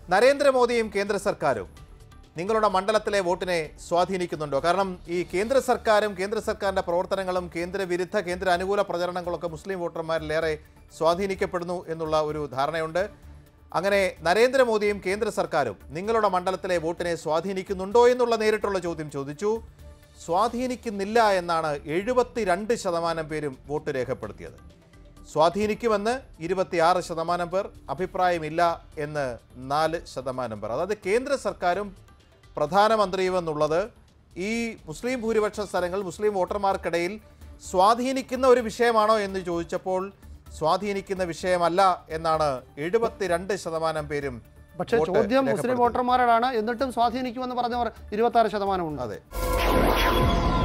നരേന്ദ്രമോദിയും കേന്ദ്ര സർക്കാരും നിങ്ങളുടെ മണ്ഡലത്തിലെ വോട്ടിനെ സ്വാധീനിക്കുന്നുണ്ടോ കാരണം ഈ കേന്ദ്ര സർക്കാരും കേന്ദ്ര സർക്കാരിന്റെ പ്രവർത്തനങ്ങളും കേന്ദ്ര വിരുദ്ധ കേന്ദ്ര അനുകൂല പ്രചരണങ്ങളൊക്കെ മുസ്ലിം വോട്ടർമാരിലേറെ സ്വാധീനിക്കപ്പെടുന്നു എന്നുള്ള ഒരു ധാരണയുണ്ട് അങ്ങനെ നരേന്ദ്രമോദിയും കേന്ദ്ര സർക്കാരും നിങ്ങളുടെ മണ്ഡലത്തിലെ വോട്ടിനെ സ്വാധീനിക്കുന്നുണ്ടോ എന്നുള്ള നേരിട്ടുള്ള ചോദ്യം ചോദിച്ചു സ്വാധീനിക്കുന്നില്ല എന്നാണ് എഴുപത്തിരണ്ട് ശതമാനം പേരും വോട്ട് രേഖപ്പെടുത്തിയത് സ്വാധീനിക്കുമെന്ന് ഇരുപത്തിയാറ് ശതമാനം പേർ അഭിപ്രായമില്ല എന്ന് നാല് ശതമാനം പേർ അതായത് കേന്ദ്ര സർക്കാരും പ്രധാനമന്ത്രിയും എന്നുള്ളത് ഈ മുസ്ലിം ഭൂരിപക്ഷ സ്ഥലങ്ങൾ മുസ്ലിം വോട്ടർമാർക്കിടയിൽ സ്വാധീനിക്കുന്ന ഒരു വിഷയമാണോ എന്ന് ചോദിച്ചപ്പോൾ സ്വാധീനിക്കുന്ന വിഷയമല്ല എന്നാണ് എഴുപത്തിരണ്ട് ശതമാനം പേരും പക്ഷേ വോട്ട് ചോദ്യം മുസ്ലിം രേഖപ്പെടുത്തിയത്. വോട്ടർമാരോടാണ് എന്നിട്ടും സ്വാധീനിക്കുമെന്ന് പറഞ്ഞവർ ഇരുപത്തി ആറ് ശതമാനമുണ്ട് അതെ